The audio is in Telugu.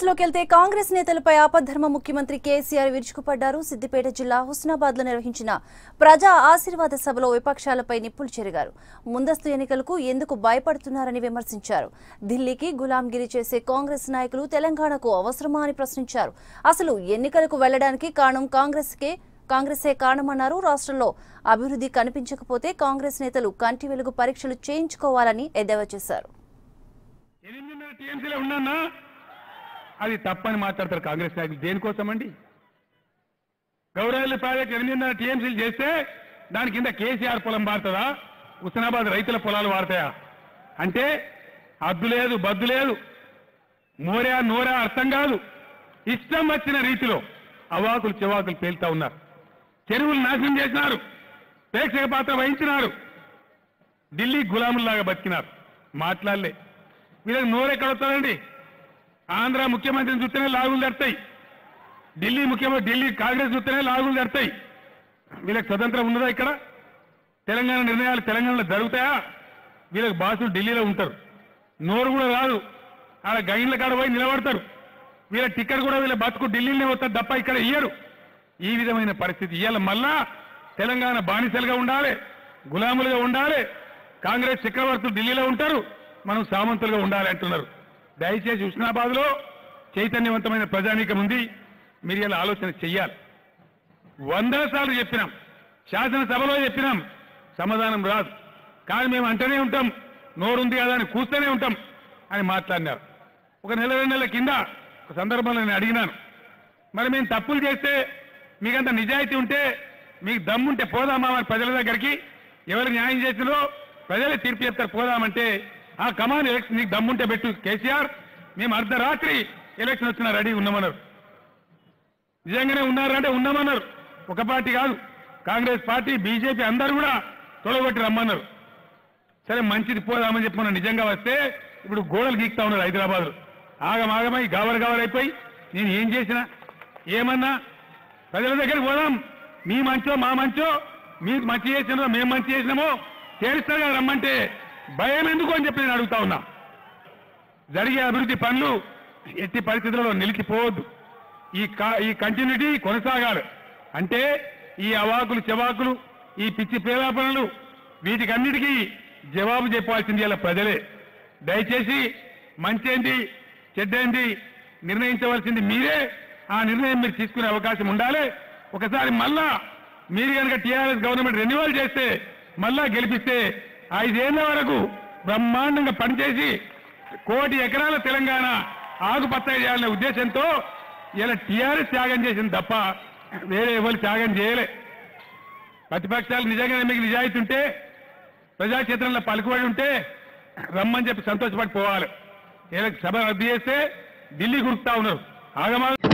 డీటెయిల్స్ లోకి వెళ్తే కాంగ్రెస్ నేతలపై ఆపద్ధర్మ ముఖ్యమంత్రి కేసీఆర్ విరుచుకుపడ్డారు సిద్దిపేట జిల్లా హుస్నాబాద్ లో నిర్వహించిన ప్రజా ఆశీర్వాద సభలో విపక్షాలపై నిప్పులు చెరిగారు ముందస్తు ఎన్నికలకు ఎందుకు భయపడుతున్నారని విమర్శించారు ఢిల్లీకి గులాంగిరి చేసే కాంగ్రెస్ నాయకులు తెలంగాణకు అవసరమా అని ప్రశ్నించారు అసలు ఎన్నికలకు వెళ్లడానికి కారణం కాంగ్రెస్కే కాంగ్రెసే కారణమన్నారు రాష్ట్రంలో అభివృద్ధి కనిపించకపోతే కాంగ్రెస్ నేతలు కంటి వెలుగు పరీక్షలు చేయించుకోవాలని ఎద్దేవా చేశారు ఎనిమిదిన్నర టీఎంసీలో ఉన్నా అది తప్పని మాట్లాడతారు కాంగ్రెస్ నాయకులు దేనికోసం అండి గౌరవల్లి ప్రాజెక్ట్ ఎనిమిదిన్నర టీఎంసీలు చేస్తే దాని కింద కేసీఆర్ పొలం వాడుతుందా హుస్నాబాద్ రైతుల పొలాలు వాడతాయా అంటే అద్దు లేదు బద్దు లేదు మోరా నోరా అర్థం కాదు ఇష్టం వచ్చిన రీతిలో అవాకులు చెవాకులు పేలుతా ఉన్నారు చెరువులు నాశనం చేసినారు ప్రేక్షక పాత్ర వహించినారు ఢిల్లీ గులాముల్లాగా బతికినారు మాట్లాడలే వీళ్ళకి నోరెక్కడ వస్తారండి ఆంధ్ర ముఖ్యమంత్రిని చూస్తేనే లాగులు తెడతాయి ఢిల్లీ ముఖ్యమంత్రి ఢిల్లీ కాంగ్రెస్ చూస్తేనే లాగులు తెడతాయి వీళ్ళకి స్వతంత్రం ఉన్నదా ఇక్కడ తెలంగాణ నిర్ణయాలు తెలంగాణలో జరుగుతాయా వీళ్ళకి బాసులు ఢిల్లీలో ఉంటారు నోరు కూడా రాదు ఆడ గైన్ల కాడ పోయి నిలబడతారు వీళ్ళ టికెట్ కూడా వీళ్ళ బతుకు ఢిల్లీలోనే వస్తారు తప్ప ఇక్కడ ఇయ్యరు ఈ విధమైన పరిస్థితి ఇవాళ మళ్ళా తెలంగాణ బానిసలుగా ఉండాలి గులాములుగా ఉండాలి కాంగ్రెస్ చక్రవర్తులు ఢిల్లీలో ఉంటారు మనం సామంతులుగా ఉండాలి అంటున్నారు దయచేసి హుస్నాబాద్ లో చైతన్యవంతమైన ప్రజానీకం ఉంది మీరు ఇలా ఆలోచన చెయ్యాలి వందల సార్లు చెప్పినాం శాసనసభలో చెప్పినాం సమాధానం రాదు కానీ మేము అంటూనే ఉంటాం నోరుంది కదా అని కూస్తూనే ఉంటాం అని మాట్లాడినారు ఒక నెల రెండు నెలల కింద ఒక సందర్భంలో నేను అడిగినాను మరి మేము తప్పులు చేస్తే మీకంత నిజాయితీ ఉంటే మీకు దమ్ముంటే పోదామా మరి ప్రజల దగ్గరికి ఎవరు న్యాయం చేసినో ప్రజలే తీర్పు చెప్తారు పోదామంటే ఆ కమాన్ ఎలక్షన్ నీకు దమ్ముంటే పెట్టు కేసీఆర్ మేము అర్ధరాత్రి ఎలక్షన్ వచ్చిన రెడీ ఉన్నామన్నారు నిజంగానే ఉన్నారంటే ఉన్నామన్నారు ఒక పార్టీ కాదు కాంగ్రెస్ పార్టీ బీజేపీ అందరూ కూడా తొలగొట్టి రమ్మన్నారు సరే మంచిది పోదామని చెప్పి మనం నిజంగా వస్తే ఇప్పుడు గోడలు గీక్తా ఉన్నారు హైదరాబాద్ ఆగమాగమై గావర్ గావర్ అయిపోయి నేను ఏం చేసినా ఏమన్నా ప్రజల దగ్గరికి పోదాం మీ మంచో మా మంచో మీరు మంచి చేసినో మేము మంచి చేసినామో తేలుస్తారు కదా రమ్మంటే భయం ఎందుకు అని చెప్పి నేను అడుగుతా ఉన్నా జరిగే అభివృద్ధి పనులు ఎట్టి పరిస్థితులలో నిలిచిపోవద్దు ఈ కా- ఈ కంటిన్యూటీ కొనసాగాలి అంటే ఈ అవాకులు చెవాకులు ఈ పిచ్చి ప్రేలాపనలు వీటికన్నిటికీ జవాబు చెప్పాల్సింది ఇలా ప్రజలే దయచేసి మంచేంటి చెడ్డేంటి నిర్ణయించవలసింది మీరే ఆ నిర్ణయం మీరు తీసుకునే అవకాశం ఉండాలి ఒకసారి మళ్ళా మీరు కనుక టీఆర్ఎస్ గవర్నమెంట్ రెన్యువల్ చేస్తే మళ్ళా గెలిపిస్తే ఐదేళ్ల వరకు బ్రహ్మాండంగా పనిచేసి కోటి ఎకరాల తెలంగాణ ఆకుపచ్చ చేయాలనే ఉద్దేశంతో ఇలా టీఆర్ఎస్ త్యాగం చేసింది తప్ప వేరే ఎవరు త్యాగం చేయలే ప్రతిపక్షాలు నిజంగానే మీకు నిజాయితీ ఉంటే ప్రజాక్షేత్రంలో పలుకుబడి ఉంటే రమ్మని చెప్పి సంతోషపడి పోవాలి ఇలా సభ రద్దు చేస్తే ఢిల్లీ గురుకుతా ఉన్నారు ఆగమా